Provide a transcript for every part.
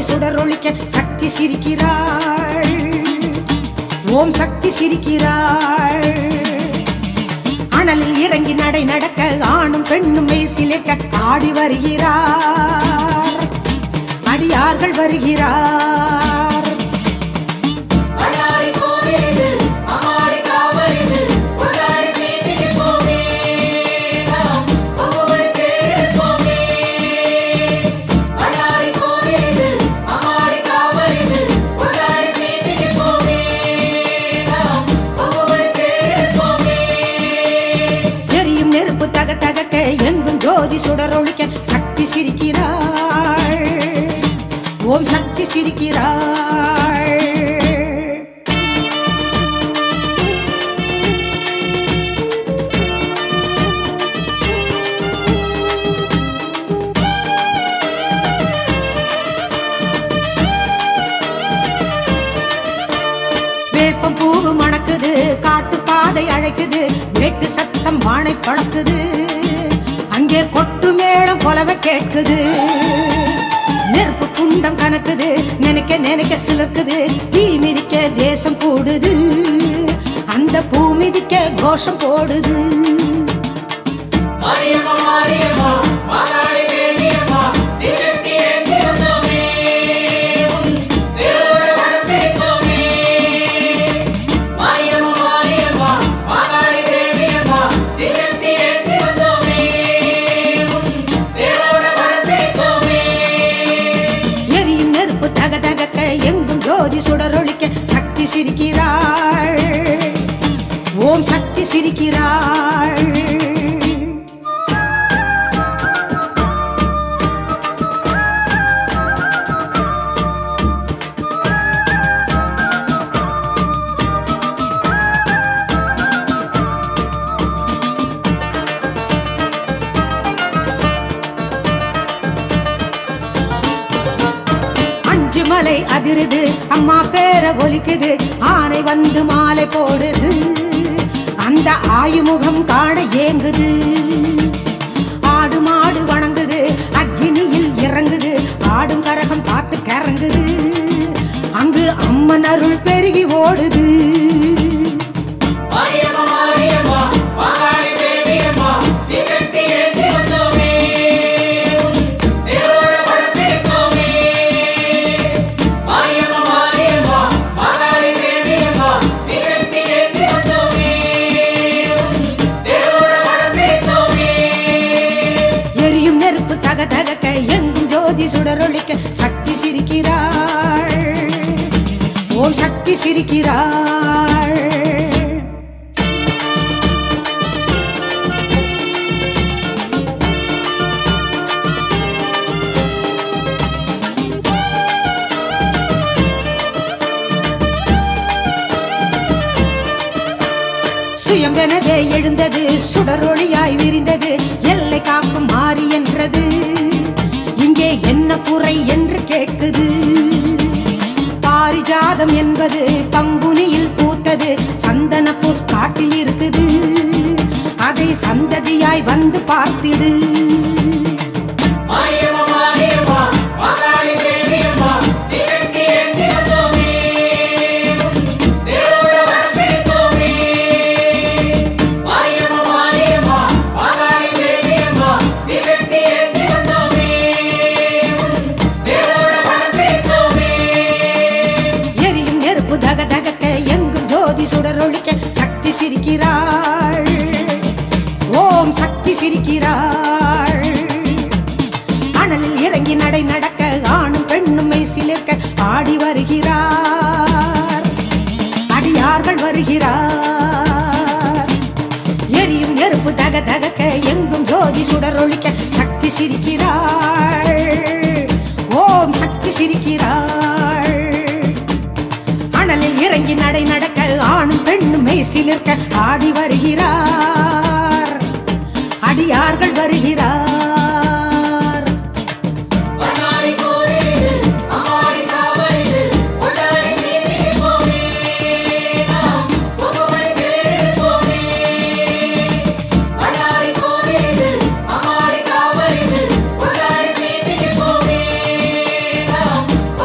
சுடரொளிக்க சக்தி சிரிக்கிறாள் ஓம் சக்தி சிரிக்கிறாள் அனலில் இறங்கி நடை நடக்க ஆணும் பெண்ணும் மெய்சிலிருக்க ஆடி வருகிறார் அடியார்கள் வருகிறார் அண்ணாடி கோவிலிது அம்மாடி காவலிது கொண்டாடி தீமிதி போவே நாம் பொங்குமணி தேரெடுப்போமே அண்ணாடி கோவிலிது அம்மாடி காவலிது கொண்டாடி தீமிதி போவே நாம் பொங்குமணி தேரெடுப்போமே எரியும் நெருப்பு தக தகக்க எங்கும் ஜோதி சுடரொளிக்க சக்தி சிரிக்கிறாள் ஓம் சக்தி சிரிக்கிறாள் வேப்பம் பூவு மணக்குது காட்டு பாதை அழைக்குது வேட்டு சத்தம் வானை பழக்குது அங்கே கொட்டு மேளம் கொலவை கேட்குது நெருப்பு குண்டம் கணக்குது நினைக்க நினைக்க சிலர்க்குது தீ மிதிக்க தேசம் கூடுது அந்த பூ மிதிக்க கோஷம் போடுது மாரியம்மா மாரியம்மா மாகாளி தேவியம்மா திசக்தி ஏந்தி வந்தோமே உன் தேரோட வடம் பிடித்தோமே மாரியம்மா மாரியம்மா மாகாளி தேவியம்மா திசக்தி ஏந்தி வந்தோமே உன் தேரோட வடம் பிடித்தோமே எரியும் நெருப்பு தக தகக்க எங்கும் ஜோதி சுடரொளிக்க சக்தி சிரிக்கிறாள் ஓம் சக்தி சிரிக்கிறாள் அஞ்சு மலை அதிருது அம்மா பேர ஒலிக்குது ஆனை வந்து மாலை போடுது அந்த ஆயுமுகம் காண ஏங்குது ஆடு மாடு வணங்குது அக்கினியில் இறங்குது ஆடும் கரகம் பார்த்து கறங்குது அங்கு அம்மன் அருள் பெருகி ஓடுது மாரியம்மா மாரியம்மா மாகாளி தேவியம்மா திசக்தி ஏந்தி வந்தோமே உன் தேரோட வடம் பிடித்தோமே மாரியம்மா மாரியம்மா மாகாளி தேவியம்மா திசக்தி ஏந்தி வந்தோமே உன் தேரோட வடம் பிடித்தோமே எரியும் நெருப்பு தக தகக்க எங்கும் ஜோதி சுடரொளிக்க சக்தி சிரிக்கிறாள் ஓம் சக்தி சிரிக்கிறாள் சுயம்பெனவே எழுந்தது சுடரொளியாய் விரிந்தது எல்லை காக்கும் மாறி என்றது இங்கே என்ன குறை என்று கேட்குது பாரிஜாதம் என்பது பங்குனியில் பூத்தது சந்தனப்பூ காட்டில் இருக்குது அதை சந்ததியாய் வந்து பார்த்திடு மாரியம்மா மாரியம்மா மாகாளி தேவியம்மா திசக்தி ஏந்தி வந்தோமே உன் தேரோட வடம் பிடித்தோமே மாரியம்மா மாரியம்மா மாகாளி தேவியம்மா திசக்தி ஏந்தி வந்தோமே உன் தேரோட வடம் பிடித்தோமே எரியும் நெருப்பு தக தகக்க எங்கும் ஜோதி சுடரொளிக்க சக்தி சிரிக்கிறாள் ஓம் சக்தி சிரிக்கிறாள் அனலில் இறங்கி நடை நடக்க ஆணும் பெண்ணும் மெய்சிலிருக்க ஆடி வருகிறார் அடியார்கள் வருகிறார் எரியும் நெருப்பு தக தகக்க எங்கும் ஜோதி சுடரொளிக்க சக்தி சிரிக்கிறாள் ஓம் சக்தி சிரிக்கிறாள் அனலில் இறங்கி நடை நடக்க ஆணும் பெண்ணும் மெய்சிலிருக்க ஆடி வருகிறார் அடியார்கள் வருகிறார் பண்ணாரி கோவிலிது அம்மாடி காவலிது கொண்டாடி தீமிதி போவே நாம் பொங்குமணி தேரெடுப்போமே பண்ணாரி கோவிலிது அம்மாடி காவலிது கொண்டாடி தீமிதி போவே நாம்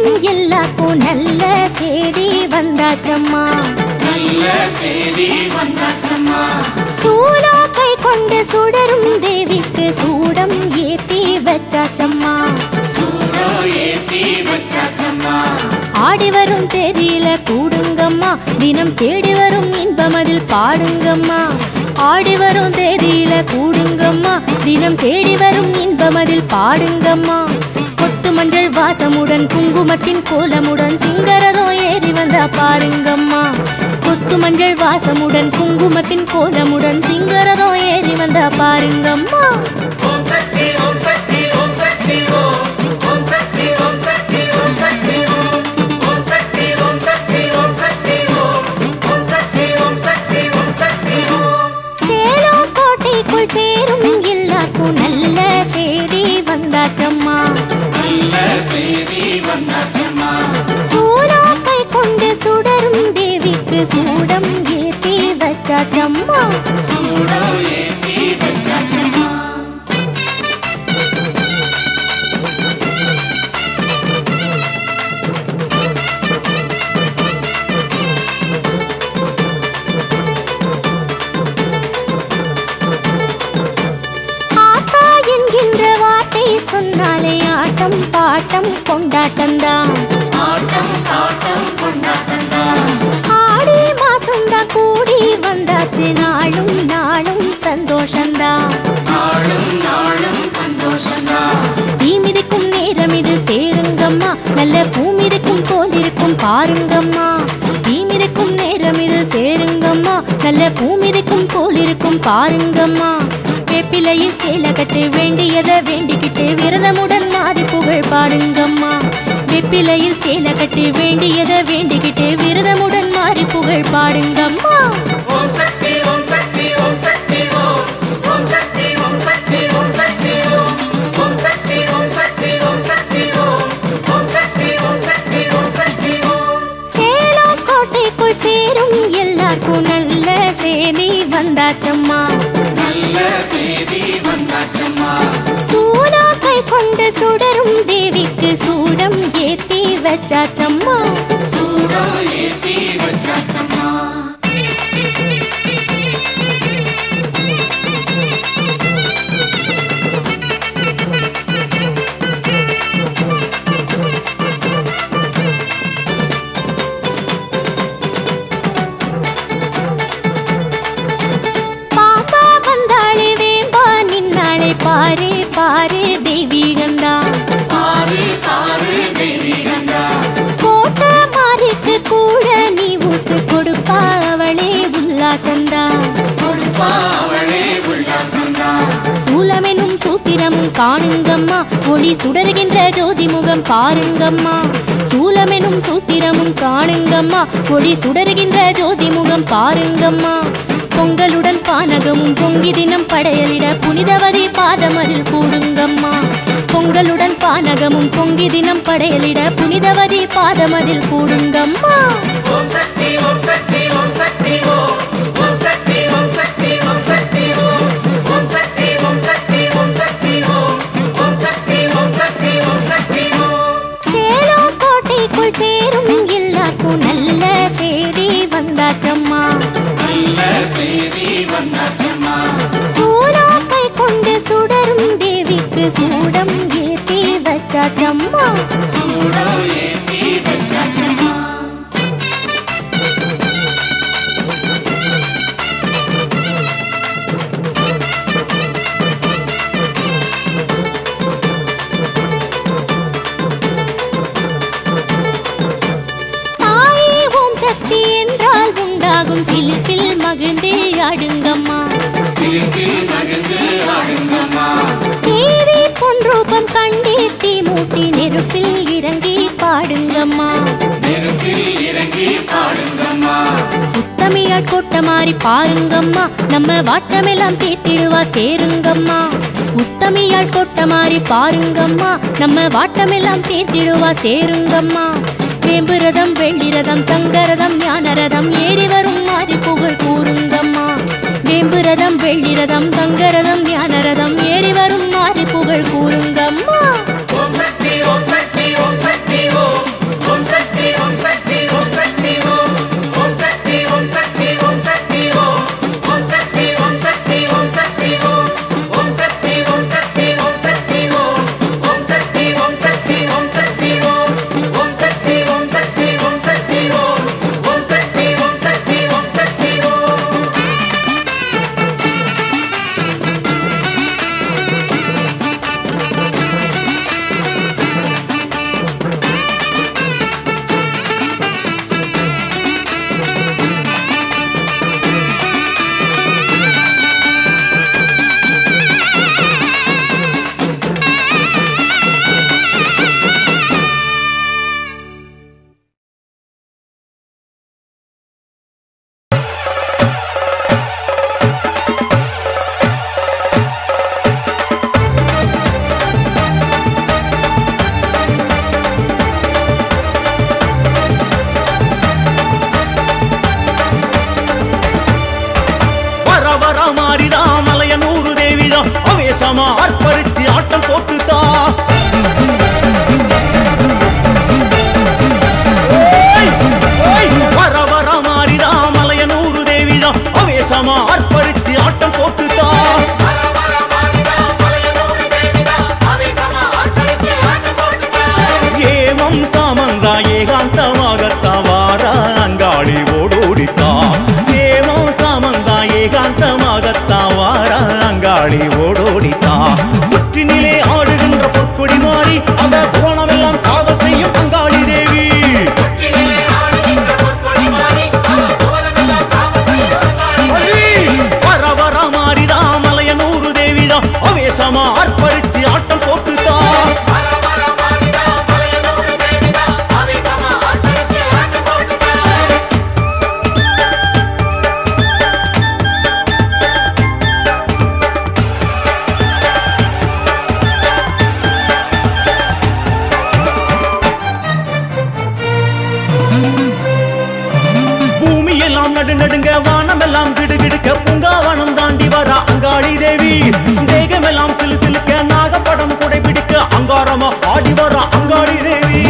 சேரும் எல்லாருக்கும் நல்ல செய்தி வந்தாச்சம்மா நல்ல செய்தி வந்தாச்சம்மா சூலா கை கொண்டு சுடரும் தேவிக்கு சூடம் ஏத்தி வச்சாச்சம்மா சூடோ ஏத்தி வச்சாச்சம்மா ஆடி வரும் தேதியில கூடுங்கம்மா தினம் தேடி வரும் இன்பம் அதில் பாடுங்கம்மா ஆடி வரும் தேதியில கூடுங்கம்மா தினம் தேடி வரும் இன்பம் அதில் பாடுங்கம்மா கொத்து மஞ்சள் வாசமுடன் குங்குமத்தின் கோலமுடன் சிங்கரதம் ஏறி வந்தா பாருங்கம்மா கொத்து மஞ்சள் வாசமுடன் குங்குமத்தின் கோலமுடன் சிங்கரதம் ஏறி வந்தா பாருங்கம்மா ஓம் சக்தி ஓம் சக்தி ஓம் சக்தி ஓம் ஓம் சக்தி ஓம் சக்தி ஓம் சக்தி ஓம் ஓம் சக்தி ஓம் சக்தி ஓம் சக்தி ஓம் ஓம் சக்தி ஓம் சக்தி ஓம் சக்தி ஓம் சேலம் கோட்டைக்குள் சேரும் எல்லாருக்கும் நல்ல செய்தி வந்தாச்சம்மா நல்ல செய்தி வந்தாச்சம்மா சூலா கை கொண்டு சுடரும் தேவிக்கு சூடம் ஏத்தி வச்சாச்சம்மா சூடோ ஏத்தி வச்சாச்சம்மா ஆத்தா என்கின்ற வார்த்தை சொன்னாலே ஆட்டம் பாட்டம் கொண்டாட்டம்தான் ஆட்டம் பாட்டம் கொண்டாட்டம்தான் ஆடி மாசம்தான் கூடி வந்தாச்சு நாளும் நாளும் சந்தோஷம்தான் நாளும் நாளும் சந்தோஷம்தான் தீ மிதிக்கும் நேரம் இது சேருங்கம்மா நல்ல பூமிருக்கும் போல் இருக்கும் பாருங்கம்மா தீ மிதிக்கும் நேரம் இது சேருங்கம்மா நல்ல பூமிருக்கும் போல் இருக்கும் பாருங்கம்மா வேப்பிலையில் சேல கட்டு வேண்டியதை வேண்டிக்கிட்டு விரதமுடன் மாறி புகழ் பாடுங்கம்மா வேப்பிலையில் சேல கட்டு வேண்டியதை வேண்டிக்கிட்டு விரதமுடன் மாறி புகழ் பாடுங்கம்மா ஓம் சக்தி ஓம் சக்தி ஓம் சக்தி ஓம் ஓம் சக்தி ஓம் சக்தி ஓம் சக்தி ஓம் ஓம் சக்தி ஓம் சக்தி ஓம் சக்தி ஓம் ஓம் சக்தி ஓம் சக்தி ஓம் சக்தி ஓம் சேலம் கோட்டைக்குள் சேரும் எல்லாருக்கும் நல்ல செய்தி வந்தாச்சம்மா நல்ல செய்தி வந்தாச்சம்மா சூலா கை கொண்டு சுடரும் தேவிக்கு சூடம் ஏத்தி வச்சாச்சம்மா சூடோ ஏத்தி வச்சாச்சம்மா பாப்பா வந்தாளே வேம்பா நின்னாளே பாரு பாரு தெய்வீகந்தா பாரு பாரு தெய்வீகந்தா கோட்டை மாறிக்கு கூட நீ ஊத்து கொடுப்பா அவளே உல்லாசந்தா கொடுப்பா அவளே உல்லாசந்தா சூலமெனும் சூத்திரமும் காணுங்கம்மா ஒளி சுடருகின்ற ஜோதி முகம் பாருங்கம்மா சூலமெனும் சூத்திரமும் காணுங்கம்மா ஒளி சுடருகின்ற ஜோதி முகம் பாருங்கம்மா பொங்கலுடன் பானகமும் பொங்கி தினம் படையலிட புனிதவதி பாதமதில் கூடுங்கம்மா பொங்கலுடன் பானகமும் பொங்கி தினம் படையலிட புனிதவதி பாதமதில் கூடுங்கம்மா ஓம் சக்தி ஓம் சக்தி ஓம் சக்தி ஓம் ஓம் சக்தி ஓம் சக்தி ஓம் சக்தி ஓம் ஓம் சக்தி ஓம் சக்தி ஓம் சக்தி ஓம் ஓம் சக்தி ஓம் சக்தி ஓம் சக்தி ஓம் சேலம் கோட்டைக்குள் சேரும் எல்லாருக்கும் நல்ல செய்தி வந்தாச்சம்மா நல்ல செய்தி வந்தாச்சம்மா சூலா கை கொண்டு சுடரும் தேவிக்கு சூடம் ஏத்தி வச்சாச்சம்மா சூடோ ஏத்தி வச்சாச்சம்மா தாயே ஓம் சக்தி என்றால் உண்டாகும் சிலிப்பில் மகிழ்ந்தே ஆடுங்கம்மா சிரிப்பில் மகிழ்ந்து ஆடுங்கம்மா தேவி பொன் ரூபம் கண்டே தீ மூட்டி நெருப்பில் இறங்கி பாடுங்கம்மா நெருப்பில் இறங்கி பாடுங்கம்மா உத்தமியாட் கொட்ட மாறி பாருங்கம்மா நம்ம வாட்டமெல்லாம் தீர்த்திடுவா சேருங்கம்மா உத்தமியாள் கொட்ட மாறி பாருங்கம்மா நம்ம வாட்டமெல்லாம் தீர்த்திடுவா சேருங்கம்மா வேம்பு ரதம் வெள்ளி ரதம் தங்க ரதம் ஞான ரதம் ஏறி வரும் மாறி புகழ் கூறுங்கம்மா வேம்பு ரதம் வெள்ளி ரதம் தங்க ரதம் ஞான ரதம் ஏறி வரும் மாறி புகழ் கூறுங்கம்மா ஓம் சக்தி ஓம் சக்தி ஓம் சக்தி ஓம் வாரமா ஆடி வர அங்காளி தேவி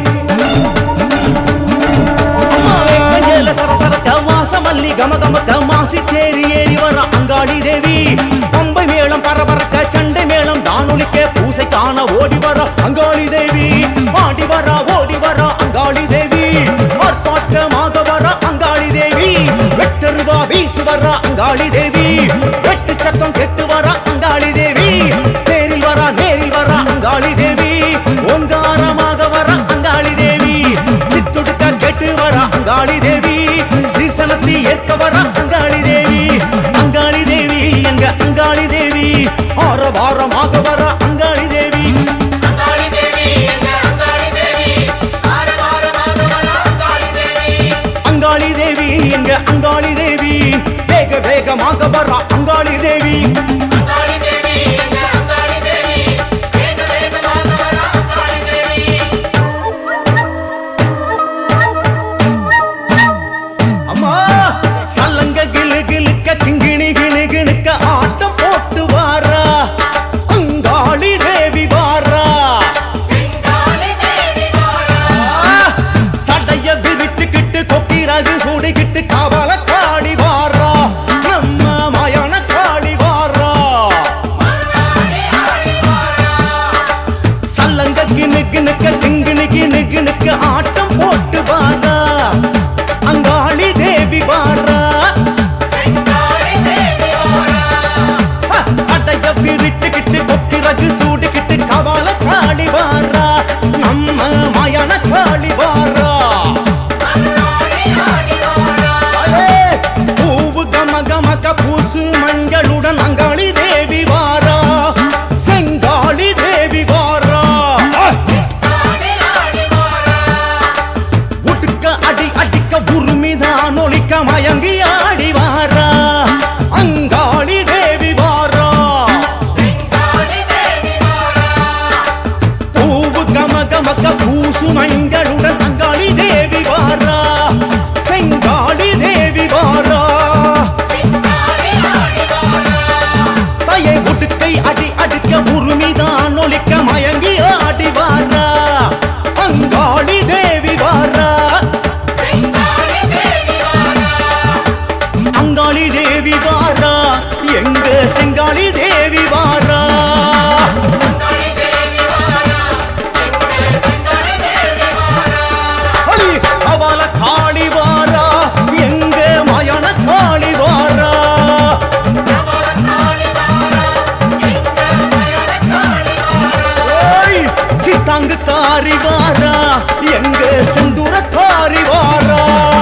அம்மாவே கஞ்சேல சரசரத்த மாசமல்லி கமகமத்த மாசி தேரி ஏறி வர அங்காளி தேவி பம்பை மேளம் பரபரக்க சண்டை மேளம் தானொலிக்க பூசை காண ஓடி வர அங்காளி தேவி ஆடி வர ஓடி வர அங்காளி தேவி ஆர்ப்பாட்டமாக வர அங்காளி தேவி வெட்டருவா வீசு வர அங்காளி தேவி வெட்டு சத்தம் கெட்டு வர அங்காளி தேவி நேரில் வர நேரில் வர அங்காளி தேவி ஓங்காரமாக வர அங்காளி தேவி சித்துடுக்க கெட்டு வர அங்காளி தேவி சீசனத்தி ஏற்க வர அங்காளி தேவி அங்காளி தேவி எங்க அங்காளி தேவி ஆற வாரமாக வர அங்காளி தேவி அங்காளி தேவி எங்க அங்காளி தேவி ஆர வாரமாக வர அங்காளி தேவி அங்காளி தேவி எங்க அங்காளி தேவி வேக வேகமாக வர அங்காளி தேவி அங்காளி தேவி எங்க அங்காளி தேவி வேக வேகமாக வர அங்காளி தேவி அம்மா சல்லங்க கிளு கிளுக்க கிங்கிணி கிணு கிணுக்க ஆட்டம் போட்டு வாரா அங்காளி தேவி வாரா செங்காளி தேவி வாரா ஆ, சடைய விரித்துக்கிட்டு கொக்கிரகு சூடிக்கிட்டு காவல காளி வாரா நம்ம மயான காளி வாரா சல்லங்க கிணு கிணுக்க கிங்கிணி கிணு கிணுக்க ஆட்டம் போட்டு வாரா அங்காளி தேவி வாரா செங்காளி தேவி வாரா ஹ, சடைய விரித்துக்கிட்டு கொக்கிரகு சூடிக்கிட்டு கவால காளி வாரா நம்ம மயான காளி வாரா அருளாடி ஆடி வாரா அடே, பூவு கம கமக பூசு மஞ்சளுடன் அங்காளி தேவி வாரா செங்காளி தேவி வாரா ஆ! ஆடி ஆடி வாரா உடுக்க அடி அடிக்க உருமிதான் ஒழிக்க மயங்கி ஆடி வாரா அங்காளி தேவி வாரா செங்காளி தேவி வாரா பூவு கம கமக்க பூசு மஞ்சளுடன் அங்காளி தேவி வாரா செங்காளி தேவி வாரா செங்காளி ஆடி வாரா தாயை உடுக்கை அடி அடிக்க உருமிதான் ஒழிக்க மயங்கி ஆடி வாரா அங்காளி தேவி வாரா செங்காளி தேவி வாரா அங்காளி தேவி வாரா எங்க செங்காளி தேவி வாரா அங்காளி தேவி வாரா எங்க செங்காளி தேவி வாரா அடி அவல காளி வாரா எங்க மயான காளி வாரா பிரபல காளி வாரா எங்க மயான காளி வாரா ஓய் சித்தாங்கு காரி வாரா எங்க செந்தூர காரி வாரா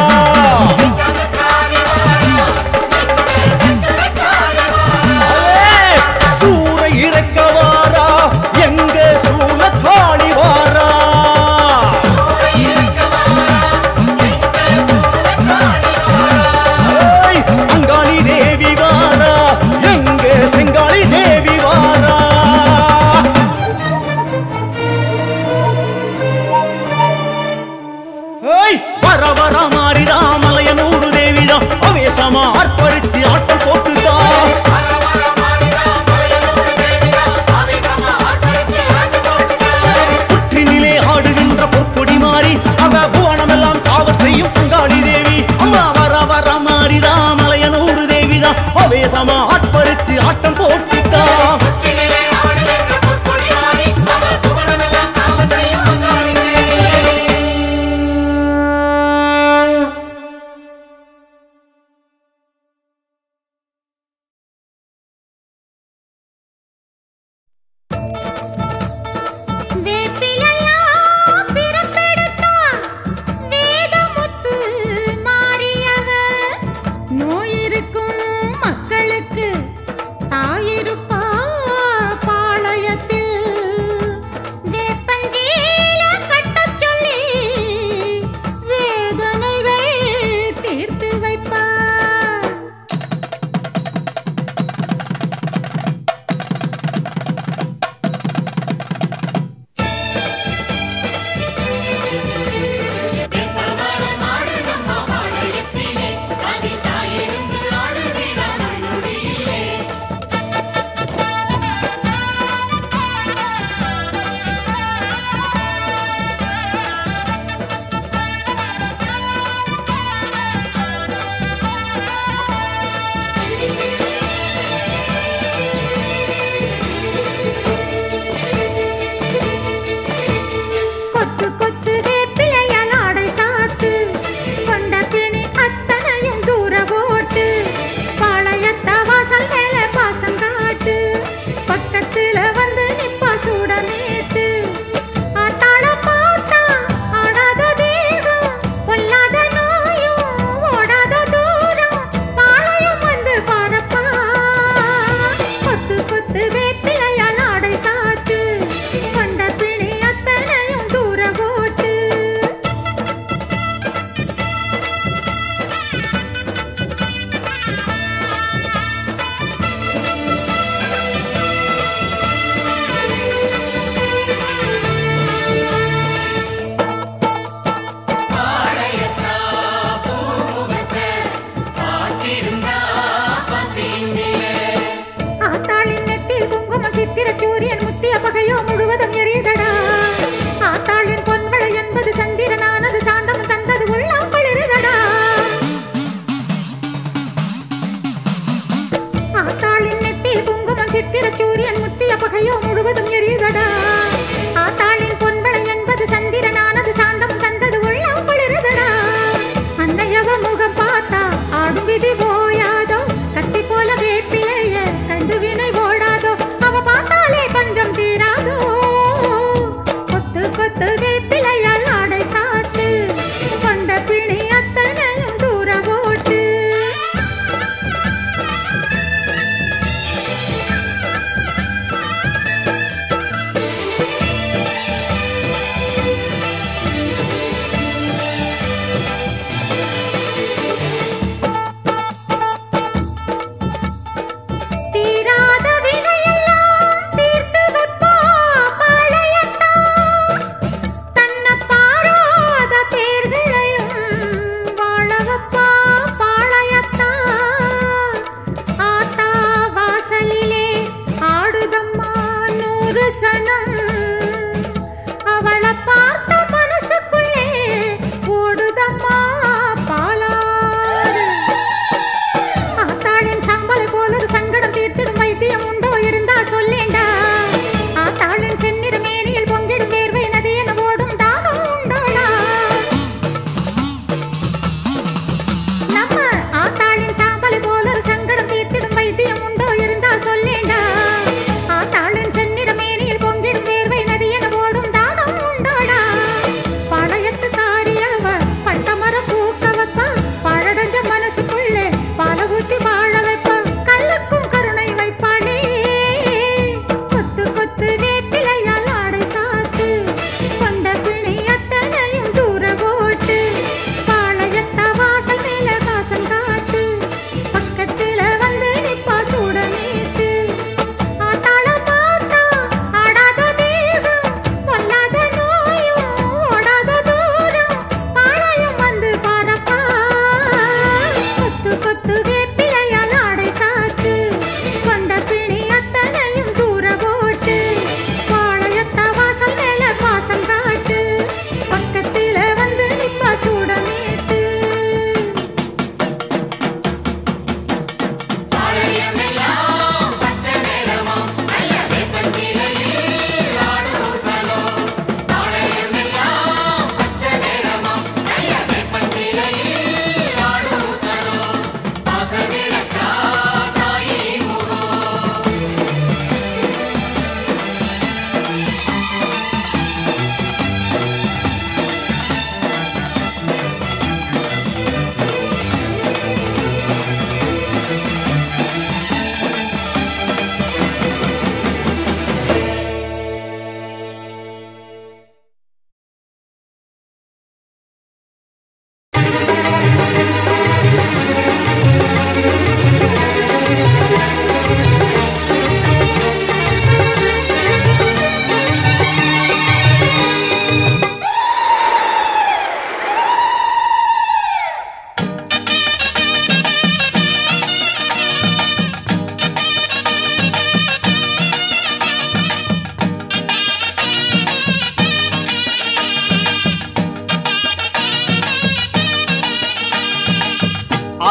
காளி வாரா எங்க செஞ்சல காளி வாரா ஏய், சூர இறக்க வாரா எங்க சூல காளி வாரா இருக்க வாரா எங்க சூர காளி வாரா ஏய், அங்காளி தேவி வாரா எங்க செங்காளி தேவி வாரா ஏய், வர வர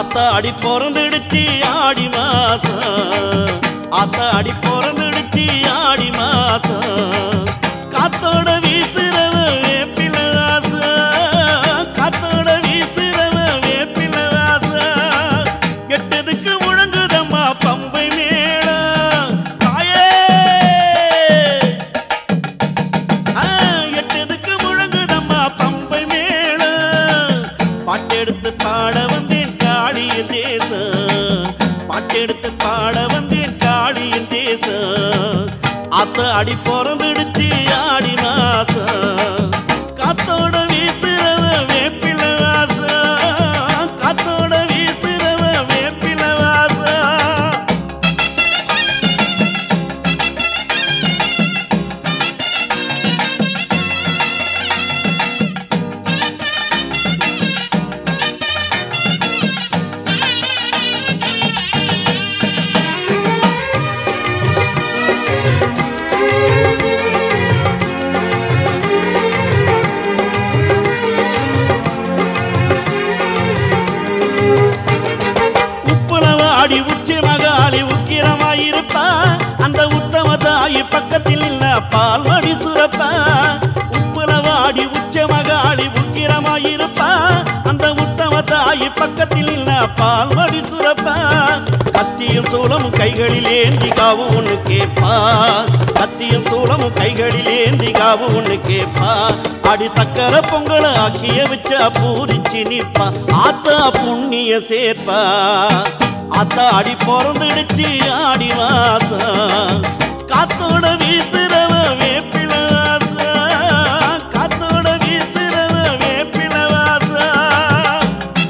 ஆத்தாடி பிறந்துடுச்சு ஆடி மாசம் ஆத்தாடி பிறந்துடுச்சு ஆடி மாசம் காத்தோட வீசுறவ வேப்பில வாசம் காத்தோட வீசுறவ வேப்பில வாசம் கெட்டதுக்கு முழங்குதம்மா பம்பை மேளம் தாயே ஆ, எட்டதுக்கு முழங்குதம்மா பம்பை மேளம் பாட்டெடுத்து பாட வந்தேன் காளியின் தேசம் பாட்டெடுத்து பாட வந்தேன் காளியின் தேசம் அத்த அடி பிறந்துடுச்சு ஆடி மாசம் காத்தோட வீசுறவ வேப்பில வாசம் காத்தோட வீசுறவ வேப்பில வாசம் உப்புலவாடி உச்சி மகாளி உக்கிரமாயிருப்பா அந்த உத்தம தாயி பக்கத்தில் இல்ல பால்வடி சுரப்பா உப்புலவாடி உச்ச மகாளி உக்கிரமாயிருப்பா அந்த உத்தம தாயி பக்கத்தில் இல்ல பால்வடி சுரப்பா கத்தியும் சூளமும் கைகளில் ஏந்தி காவு ஒண்ணு கேப்பா கத்தியும் சூளமும் கைகளில் ஏந்தி காவு ஒண்ணு கேப்பா அடி சக்கர பொங்கல ஆக்கிய வச்சா பூரிச்சு நிப்பா ஆத்தா புண்ணிய சேர்ப்பா ஆத்தா அடி பிறந்துடுச்சு ஆடி மாசம் காத்தோட வீசுறவ வேப்பில வாசம் காத்தோட வீசுறவ வேப்பில வாசம்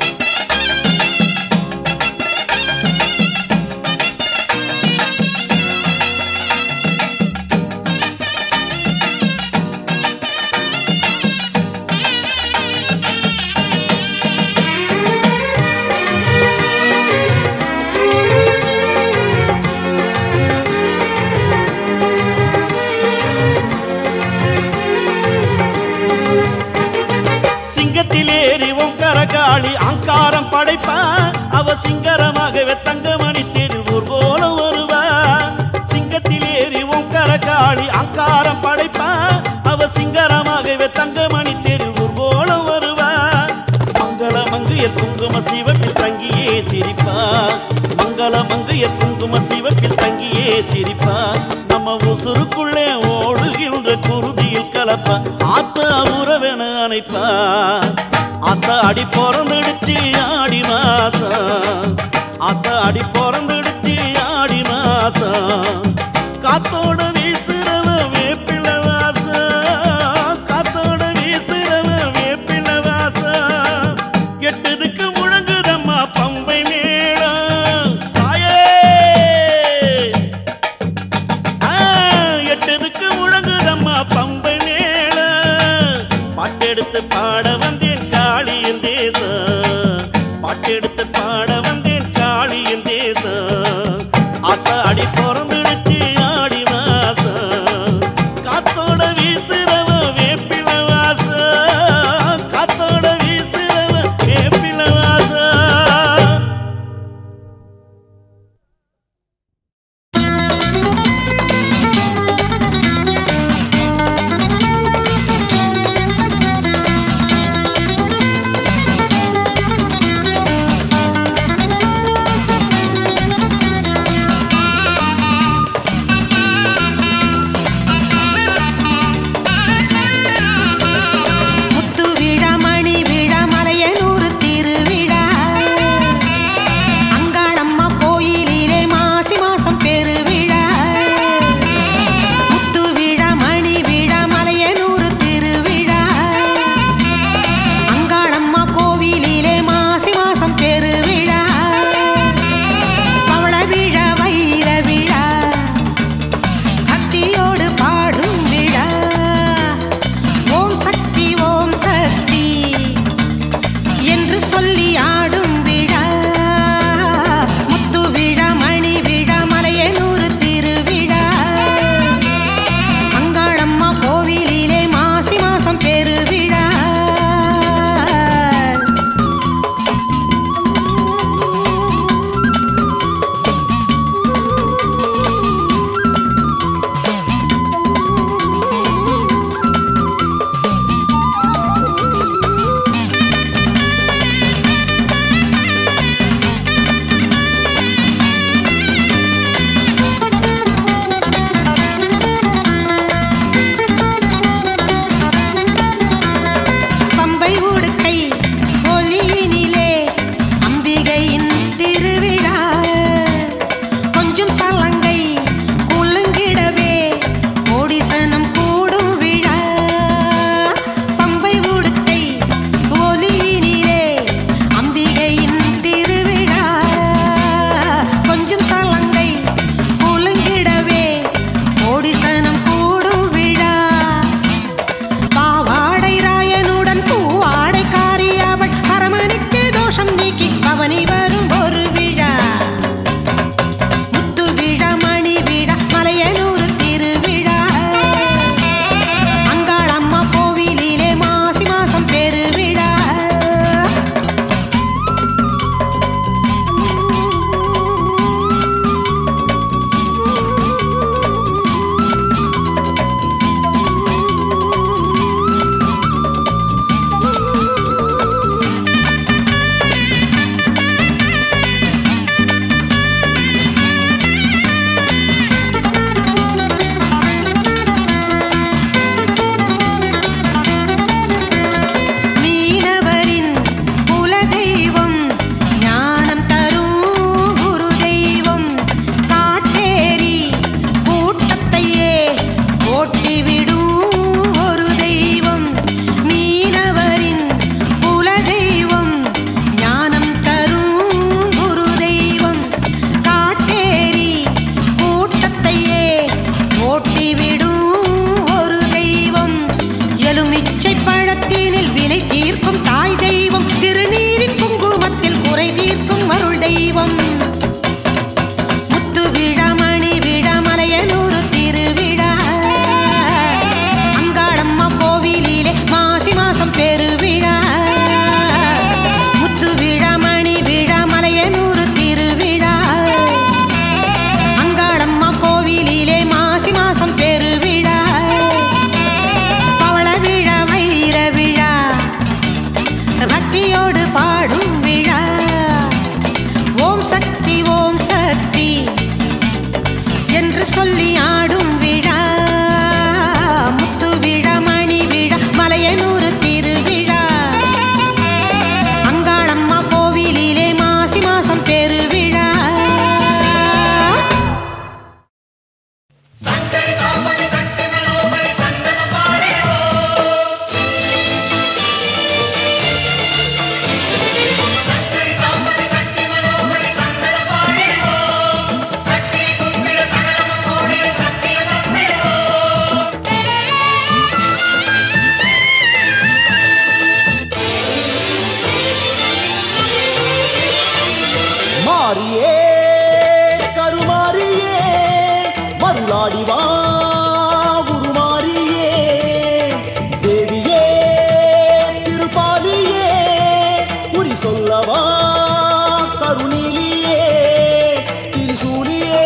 சிங்கத்தில் ஏறி கரகாளி அங்காரம் படைப்பா அவ சிங்கரமாகவே தங்கமணி தேரில் ஊர்கோலம் வருவா சிங்கத்தில் ஏறி கரகாளி அங்காரம் படைப்பா அவ சிங்கரமாகவே தங்கமணி தேரில் ஊர்கோலம் வருவா மங்கள மங்கையர் குங்கும சிவப்பில் தங்கியே சிரிப்பா மங்கள மங்கையர் குங்கும சிவப்பில் தங்கியே சிரிப்பா நம்ம உசுருக்குள்ளே ஓடுகின்ற குருதியில் கலப்பா ஆத்தா உறவென அணைப்பா ஆத்தா அடி பிறந்துடுச்சு ஆடி மாசம் ஆத்தா அடி பிறந்துடுச்சு ஆடி மாசம் காத்தோட வீசுறவ வேப்பில வாசம் காத்தோட வீசுறவ வேப்பில வாசம் கெட்டதுக்கு முழங்குதம்மா பம்பை மேளம் தாயே ஆ, எட்டதுக்கு முழங்குதம்மா பம்பை மேளம் பாட்டெடுத்து பாட வந்தேன் காளியின் தேசம் பாட்டெடுத்து பாட வந்தேன் காளியின் தேசம் ஆத்தா அடி பிறந்துடுச்சு ஆடி மாசம் காத்தோட வீசுறவ வேப்பில வாசம் காத்தோட வீசுறவ வேப்பில வாசம் ஆ எலுமிச்சை பழத்தினில் வினை தீர்க்கும் தாய் தெய்வம் திருநீரின் குங்குமத்தில் குறை தீர்க்கும் அருள் தெய்வம் முத்து விழா மணி விழா மலையனூர் திருவிழா அங்காளம்மா கோவிலிலே மாசி மாசம் பெருவிழா முத்து விழா மணி விழா மலையனூர் திருவிழா அங்காளம்மா கோவிலிலே மாசி மாசம் பெருவிழா பவள விழா வைர விழா பக்தியோடு பாடும் விழா ஓம் சக்தி ஓம் சக்தி என்று சொல்லி ஆடும் விழா முத்து விழா மணி விழா மலையனூர் திருவிழா அங்காளம்மா கோவிலிலே மாசி மாசம் பெருவிழா மாறியே கருமாறியே மருளாடி வா உருமாறியே தேவியே திருப்பாலியே குறி சொல்லவா கருணிலியே திருசூலியே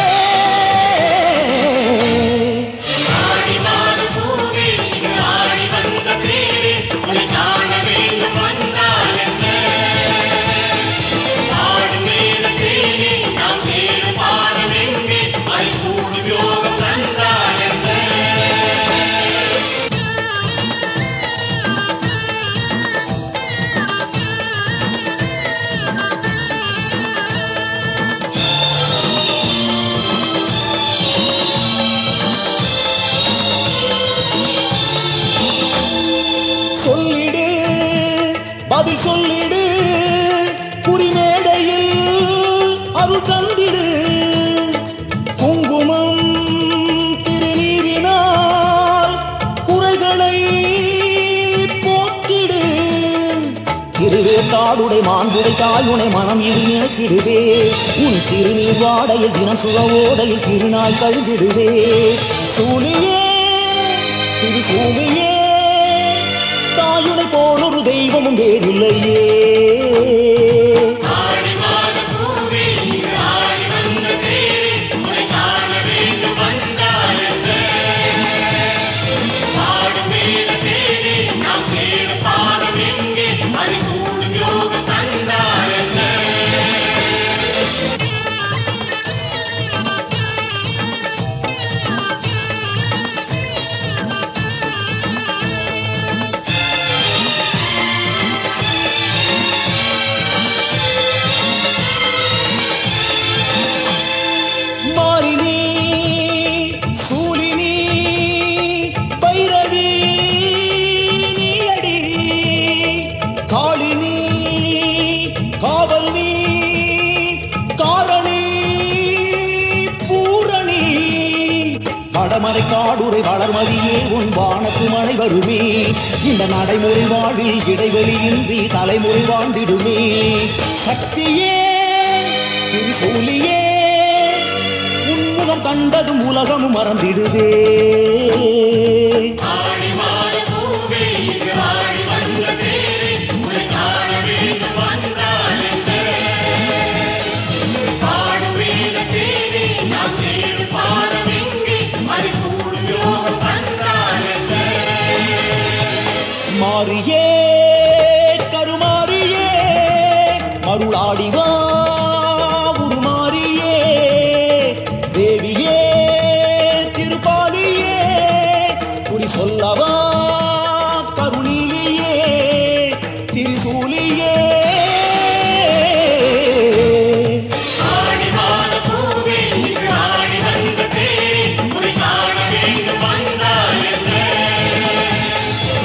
சொல்லிடு பதில் சொல்லிடு குறிமேடையில் அருள் தந்திடு குங்குமம் திருநீரினால் குறைகளை போக்கிடு திருவேற்காடுடை மாண்புடை தாயுனை மனம் இது நினைக்கிடுவே உன் திருநீர் வாடையில் தினம் சுகவோடையில் திருநாள் கழுவிடுவே சூழியே திரு சூழியே தாயுனை போல் ஒரு தெய்வமும் வேறில்லையே மாலினி சூலினி பைரவி நீயடி காளினி காவல்னி காரணி பூரணி வடமலை காடுரை வளர்மதியே உன் வானத்து மழை வருமே இந்த நடைமுறை வாழ்வில் இடைவெளியின்றி தலைமுறை வாழ்ந்திடுமே சக்தியே திருசூலியே உன்முகம் கண்டதும் உலகமும் மறந்திடுதே மாறியே கருமாறியே மருளாடி வா உருமாறியே தேவியே திருப்பாலியே குறி சொல்லவா கருணிலியே திருசூலியே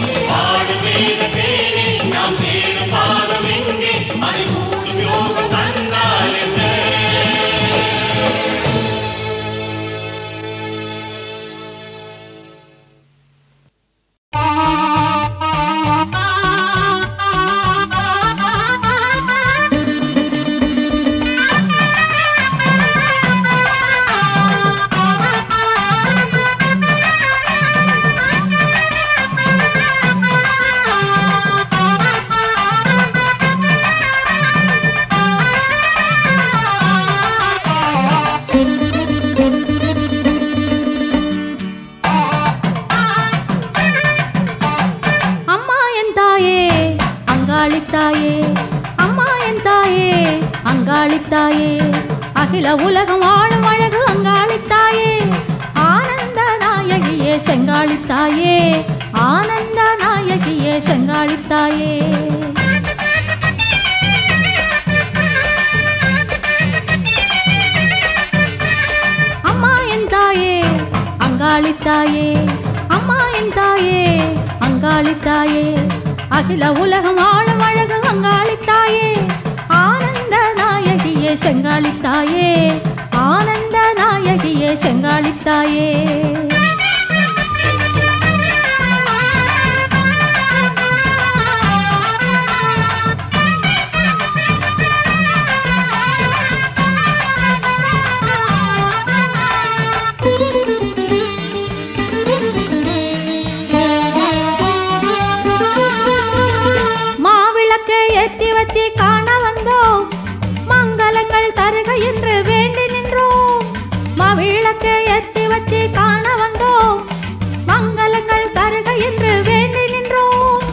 நாம் தேடும் பாதம் எங்கே அது கூடும் யோகம் அங்காளித்தாயே அம்மா என் தாயே அங்காளித்தாயே அகில உலகம் ஆளும் அழகு அங்காளித்தாயே ஆனந்த நாயகியே செங்காளித்தாயே ஆனந்த நாயகியே செங்காளித்தாயே அம்மா என் தாயே அங்காளித்தாயே அம்மா என் தாயே அங்காளித்தாயே அகில உலகம் ஆளும் அழகு அங்காளித்தாயே ஆனந்த நாயகியே செங்காளித்தாயே ஆனந்த நாயகியே செங்காளித்தாயே மாவிளக்கை ஏத்தி வச்சு காண வந்தோம் மங்களங்கள் தருக என்று வேண்டி நின்றோம் மாவிளக்கை ஏத்தி வச்சு காண வந்தோம் மங்களங்கள் தருக என்று வேண்டி நின்றோம்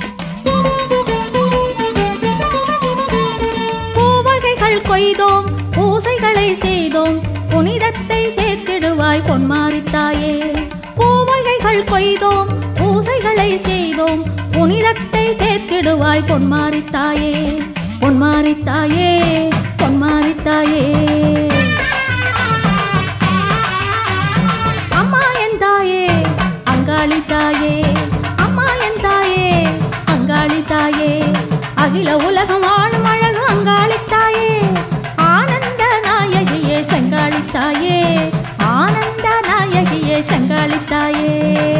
பூவகைகள் கொய்தோம் பூசைகளை செய்தோம் புனிதத்தை சேர்த்திடுவாய் பொன்மாரித்தாயே பூவகைகள் கொய்தோம் பூசைகளை செய்தோம் புனிதத்தை சேர்த்திடுவாய் பொன்மாரித்தாயே பொன்மாரித்தாயே பொன்மாரித்தாயே அம்மா என் தாயே அங்காளி தாயே அம்மா என் தாயே அங்காளி தாயே அகில உலகம் ஆளும் அழகு அங்காளி தாயே ஆனந்த நாயகியே செங்காளி தாயே ஆனந்த நாயகியே செங்காளி தாயே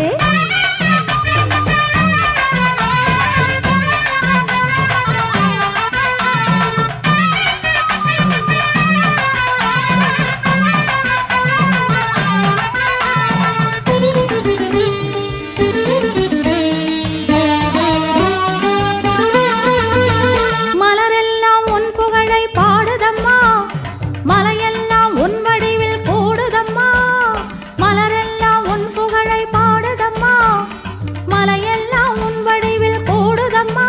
மலரெல்லாம் உன் புகழை பாடுதம்மா மலையெல்லாம் உன் வடிவில் கூடுதம்மா மலரெல்லாம் உன் புகழை பாடுதம்மா மலையெல்லாம் உன் வடிவில் கூடுதம்மா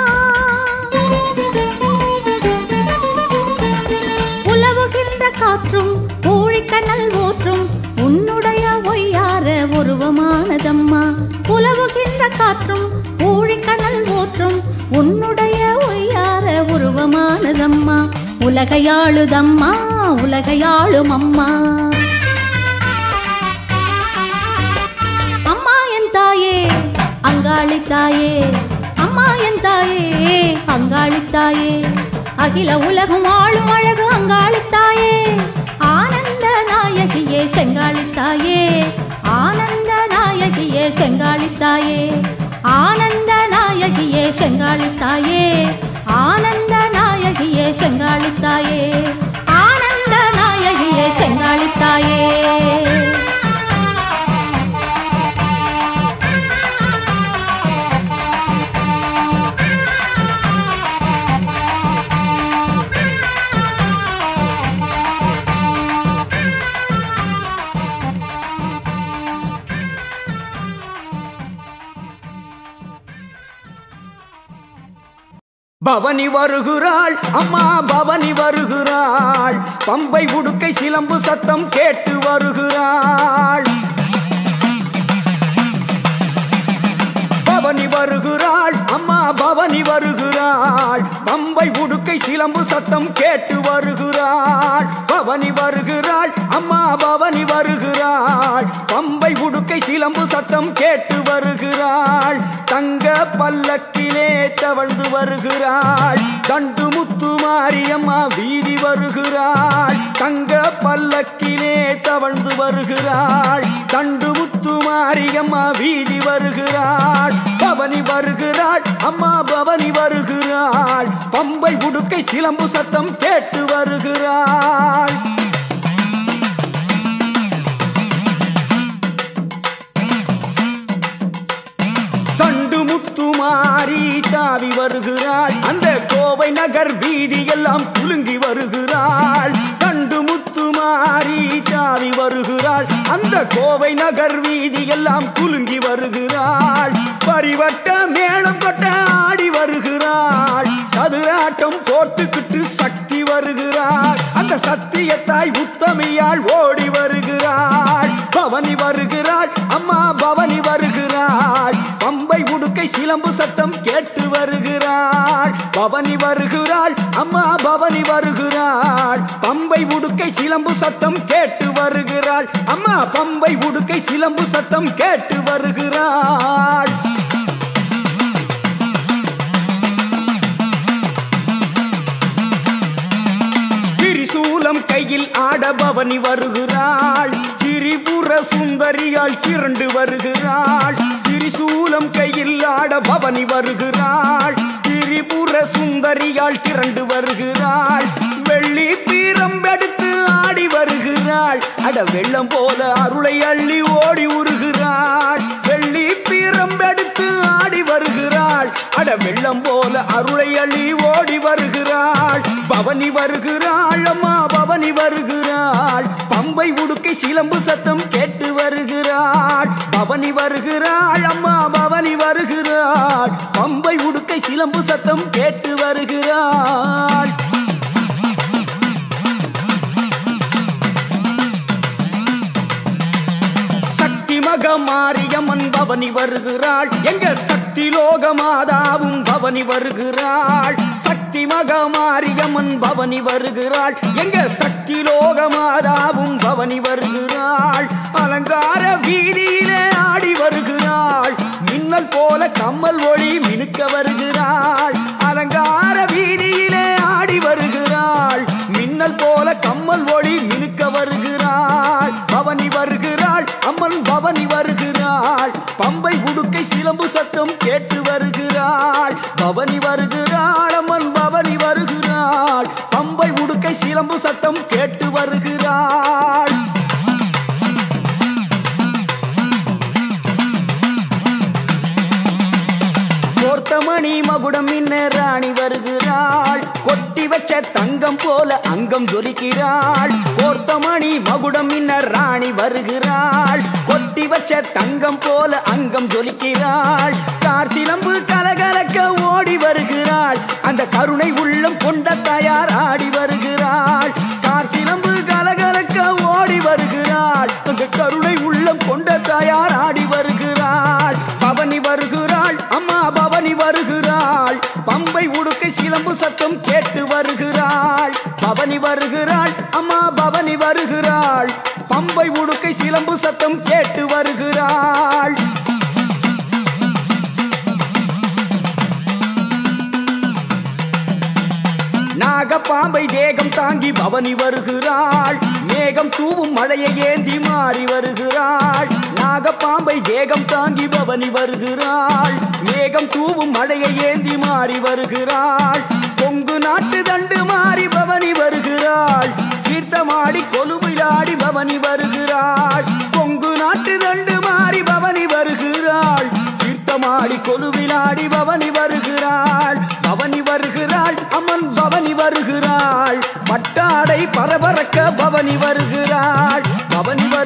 உலவுகின்ற காற்றும் ஊழிக்கண்ணல் ஊற்றும் உன்னுடைய ஒய்யார உருவமானதம்மா உலவுகின்ற காற்றும் ஊழிக்கண்ணல் ஊற்றும் உன்னுடைய ஒய்யார உருவமானதம்மா உலகையாளுதம்மா உலகையாளும் அம்மா அம்மா என் தாயே அங்காளி தாயே அம்மா என் தாயே அங்காளி தாயே அகில உலகம் ஆளும் அழகு அங்காளி தாயே ஆனந்த நாயகியே செங்காளி தாயே ஆனந்த நாயகியே செங்காளி தாயே ஆனந்த நாயகியே செங்காளி தாயே ஆனந்த நாயகியே செங்காளி தாயே ஆனந்த நாயகியே செங்காளி தாயே பவனி வருகிறாள் அம்மா பவனி வருகிறாள் பம்பை உடுக்கை சிலம்பு சத்தம் கேட்டு வருகிறாள் பவனி வருகிறாள் அம்மா பவனி வருகிறாள் பம்பை உடுக்கை சிலம்பு சத்தம் கேட்டு வருகிறாள் பவனி வருகிறாள் அம்மா பவனி வருகிறாள் பம்பை உடுக்கை சிலம்பு சத்தம் கேட்டு வருகிறாள் தங்க பல்லக்கிலே தவழ்ந்து வருகிறாள் தண்டு முத்து மாரியம்மா வீதி வருகிறாள் தங்க பல்லக்கிலே தவழ்ந்து வருகிறாள் தண்டு முத்து மாரியம்மா வீதி வருகிறாள் பவனி வருகிறாள் அம்மா பவனி வருகிறாள் பம்பை உடுக்கை சிலம்பு சத்தம் கேட்டு வருகிறாள் தண்டு முத்து மாறி தாவி வருகிறாள் அந்த கோவை நகர் வீதி எல்லாம் குலுங்கி வருகிறாள் தண்டு முத்து மாறி தாவி வருகிறாள் அந்த கோவை நகர் வீதி எல்லாம் குலுங்கி வருகிறாள் பரிவட்ட மேளம் கொட்ட ஆடி வருகிறாள் சதுர சக்கராட்டம் போட்டுக்கிட்டு சக்தி வருகிறாள் அந்த சத்தியத்தாய் உத்தமியாள் ஓடி வருகிறாள் பவனி வருகிறாள் அம்மா பவனி வருகிறாள் பம்பை உடுக்கை சிலம்பு சத்தம் கேட்டு வருகிறாள் பவனி வருகிறாள் அம்மா பவனி வருகிறாள் பம்பை உடுக்கை சிலம்பு சத்தம் கேட்டு வருகிறாள் அம்மா பம்பை உடுக்கை சிலம்பு சத்தம் கேட்டு வருகிறாள் திரிசூலம் கையில் ஆட பவனி வருகிறாள் திரிபுர சுந்தரியாள் திரண்டு வருகிறாள் திரிசூலம் கையில் ஆட பவனி வருகிறாள் திரிபுர சுந்தரியாள் திரண்டு வருகிறாள் வெள்ளி பீரம்பெடுத்து ஆடி வருகிறாள் அட வெள்ளம் போல அருளை அள்ளி ஓடி உருகிறாள் வெள்ளி பீரம்பெடுத்து ஆடி வருகிறாள் அட வெள்ளம் போல அருளை அள்ளி ஓடி வருகிறாள் பவனி வருகிறாள் அம்மா பவனி வருகிறாள் பம்பை உடுக்கை சிலம்பு சத்தம் கேட்டு வருகிறாள் பவனி வருகிறாள் அம்மா பவனி வருகிறாள் பம்பை உடுக்கை சிலம்பு சத்தம் கேட்டு வருகிறாள் சக்தி மக மாரியம்மன் பவனி வருகிறாள் எங்க சக்தி லோக மாதாவும் பவனி வருகிறாள் சக்தி மக மாரியம்மன் பவனி வருகிறாள் எங்க சக்தி லோக மாதாவும் பவனி வருகிறாள் அலங்கார வீதியிலே ஆடி வருகிறாள் மின்னல் போல கம்மல் ஒளி மினுக்க வருகிறாள் அலங்கார வீதியிலே ஆடி வருகிறாள் மின்னல் போல கம்மல் ஒளி மினுக்க வருகிறாள் பவனி வருகிறாள் அம்மன் பவனி வருகிறாள் பம்பை உடுக்கை சிலம்பு சத்தம் கேட்டு வருகிறாள் பவனி வருகிறாள் அம்மன் பவனி வருகிறாள் பம்பை உடுக்கை சிலம்பு சத்தம் கேட்டு வருகிறாள் கோர்த்தமணி மகுடம் இன்ன ராணி வருகிறாள் கொட்டி வச்ச தங்கம் போல அங்கம் ஜொலிக்கிறாள் கோர்த்தமணி மகுடம் இன்ன ராணி வருகிறாள் கொட்டி வச்ச தங்கம் போல அங்கம் ஜொலிக்கிறாள் கார் சிலம்பு கலகலக்க ஓடி வருகிறாள் அந்த கருணை உள்ளம் கொண்ட தயார் ஆடி வருகிறாள் கார் சிலம்பு கலகலக்க ஓடி வருகிறாள் அந்த கருணை உள்ளம் கொண்ட தாயார் ஆடி வருகிறாள் பவனி வருகிறாள் அம்மா பவனி வருகிறாள் பம்பை உடுக்கை சிலம்பு சத்தம் கேட்டு வருகிறாள் பவனி வருகிறாள் அம்மா பவனி வருகிறாள் பம்பை உடுக்கை சிலம்பு சத்தம் கேட்டு வருகிறாள் நாகப்பாம்பை தேகம் தாங்கி பவனி வருகிறாள் மேகம் தூவும் மழையை ஏந்தி மாறி வருகிறாள் நாகப்பாம்பை தேகம் தாங்கி பவனி வருகிறாள் மேகம் தூவும் மழையை ஏந்தி மாறி வருகிறாள் கொங்கு நாட்டு தண்டு மாறி பவனி வருகிறாள் தீர்த்தமாடி கொலுவிலாடி பவனி வருகிறாள் கொங்கு நாட்டு தண்டு மாறி பவனி வருகிறாள் தீர்த்தமாடி கொலுவிலாடி பவனி வருகிறாள் பவனி வருகிறாள் அம்மன் பவனி வருகிறாள் பட்டாடை பரபரக்க பவனி வருகிறாள் பவனி வரு